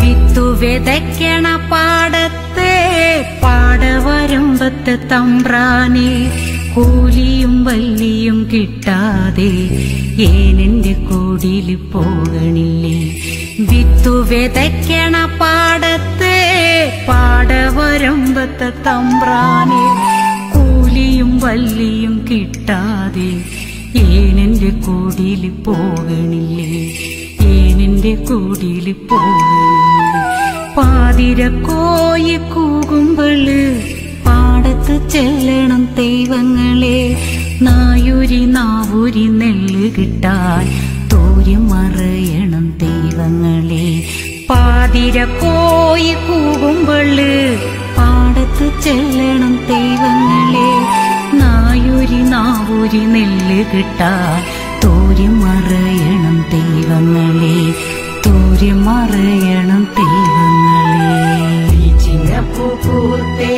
വിത്തു വിതയ്ക്കണ പാടത്തെ പാടവരമ്പത്ത് തമ്പ്രാനെ കൂലിയും വല്ലിയും കിട്ടാതെ ഏനെന്റെ കോടിയിൽ പോകണില്ലേ വിത്തു വിതയ്ക്കണ പാടത്തെ പാടവരമ്പത്ത് തമ്പ്രാനെ കൂലിയും വല്ലിയും കിട്ടാതെ ഏനെന്റെ കോടിയിൽ പോകണില്ലേ ഏനെന്റെ കോടിയിൽ പോകണില്ലേ പാതിരക്കോയി കൂകുമ്പള് പാടത്ത് ചെല്ലണം ദൈവങ്ങളെ നായുരി നാവൂരി നെല്ല് കിട്ടാൻ തോരി മറയണം ദൈവങ്ങളെ പാതിരക്കോയി കൂകുമ്പള് പാടത്ത് ചെല്ലണം ദൈവങ്ങളെ നായൂരി നാവൂരി നെല്ല് കിട്ടാൻ തോരി മറയണം ദൈവങ്ങളെ തോരി മറയണം ദൈവങ്ങളെ ചിങ്ങപ്പൂത്തേ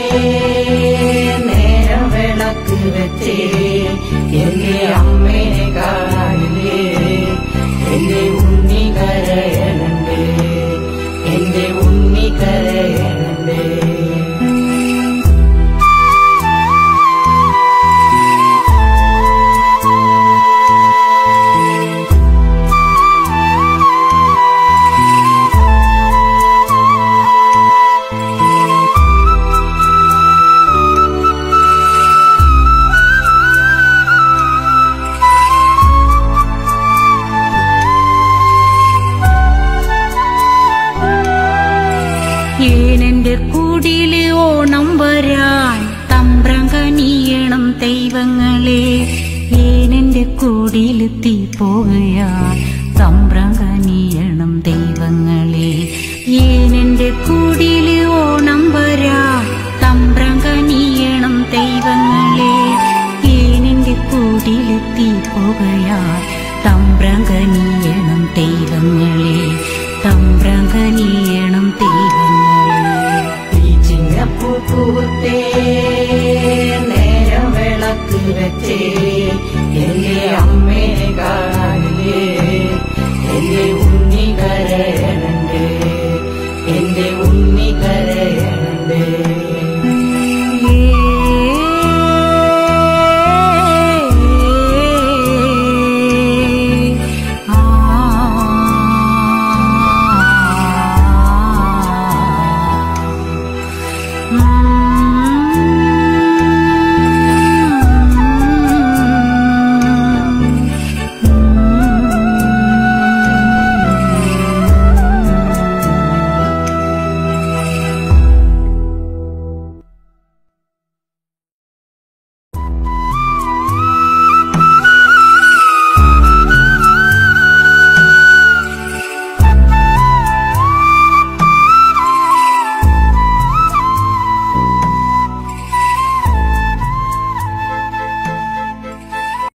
നേരം വിളക്ക് വെച്ചേ എന്റെ അമ്മേനെ കാണാനില്ലേ എന്റെ ഉണ്ണി കരയണണ്ട് എന്റെ ഉണ്ണി കരയണണ്ട് ഏനെന്റെ കൂടിയില് ഓണം വരാൻ തമ്പ്രം കനിയണം ദൈവങ്ങളെ ഏനെന്റെ കൂടിയില് തീ പോകയാൻ തമ്പ്രം കനിയണം ദൈവങ്ങളെ ഏനെന്റെ കൂടിയില് ഓണം വരാൻ തമ്പ്രം കനിയണം ദൈവങ്ങളെ ഏനെന്റെ കൂടിയില് തീ പോകയാൻ തമ്പ്രം കനിയണം ദൈവങ്ങളെ തമ്പ്രം കനിയണം